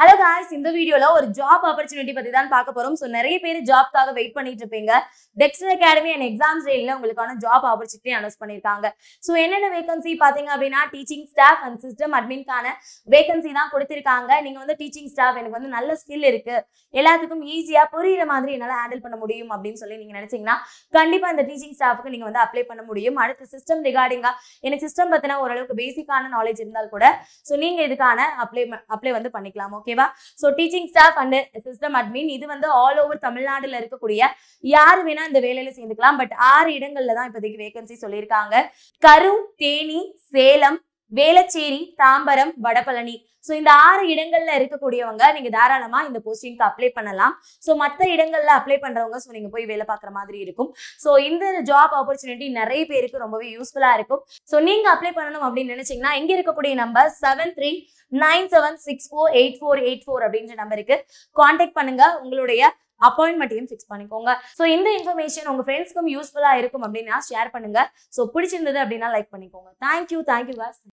hello guys இந்த வீடியோல ஒரு ஜாப் ஆப்பர்ச்சுனிட்டி பத்தி தான் பார்க்க போறோம் ஸோ நிறைய பேர் ஜாப்க்காக வெயிட் பண்ணிட்டு இருப்பீங்க டெக்ஸ்டர் அகாடமி அண்ட் எக்ஸாம்ஸ் ரேட்ல உங்களுக்கான ஜாப் ஆப்பர்ச்சுனிட்டி அனௌன்ஸ் பண்ணிருக்காங்க ஸோ என்னென்ன வேகன்சி பாத்தீங்க அப்படின்னா டீச்சிங் ஸ்டாஃப் அண்ட் சிஸ்டம் அட்மின்கான வேகன்சி தான் கொடுத்திருக்காங்க நீங்க வந்து டீச்சிங் ஸ்டாஃப் எனக்கு வந்து நல்ல ஸ்கில் இருக்கு எல்லாத்துக்கும் ஈஸியா புரியுற மாதிரி என்னால ஹேண்டில் பண்ண முடியும் அப்படின்னு சொல்லி நீங்க நினைச்சீங்கன்னா கண்டிப்பா இந்த டீச்சிங் ஸ்டாஃப்க்கு நீங்க வந்து அப்ளை பண்ண முடியும் அடுத்து சிஸ்டம் ரிகார்டிங்கா எனக்கு சிஸ்டம் பத்தின ஓரளவுக்கு பேசிக்கான நாலேஜ் இருந்தால் கூட ஸோ நீங்க இதுக்கான அப்ளை அப்ளை வந்து பண்ணிக்கலாம் ஓகேவா so teaching staff and system admin இது வந்து ஆல் ஓவர் தமிழ்நாடுல இருக்கக்கூடிய யார் வேணா இந்த வேலையில சேர்ந்துக்கலாம் பட் ஆறு இடங்கள்ல தான் இப்போதைக்கு வேகன்சி சொல்லியிருக்காங்க கரூர் தேனி சேலம் வேளச்சேரி தாம்பரம் வடபழனி ஸோ இந்த ஆறு இடங்கள்ல இருக்கக்கூடியவங்க நீங்க தாராளமா இந்த போஸ்டிங்க்கு அப்ளை பண்ணலாம் ஸோ மற்ற இடங்கள்ல அப்ளை பண்றவங்க ஸோ நீங்க போய் வேலை பார்க்குற மாதிரி இருக்கும் ஸோ இந்த ஜாப் ஆப்பர்ச்சுனிட்டி நிறைய பேருக்கு ரொம்பவே யூஸ்ஃபுல்லா இருக்கும் ஸோ நீங்க அப்ளை பண்ணணும் அப்படின்னு நினைச்சீங்கன்னா இங்க இருக்கக்கூடிய number seven three nine seven six four eight four eight four அப்படின்ற நம்பருக்கு காண்டாக்ட் பண்ணுங்க உங்களுடைய அப்பாயின்மெண்ட்டையும் ஃபிக்ஸ் பண்ணிக்கோங்க ஸோ இந்த இன்ஃபர்மேஷன் உங்க ஃப்ரெண்ட்ஸ்க்கும் யூஸ்ஃபுல்லா இருக்கும் அப்படின்னா ஷேர் பண்ணுங்க ஸோ பிடிச்சிருந்தது அப்படின்னா லைக் பண்ணிக்கோங்க தேங்க்யூ தேங்க்யூ காஸ்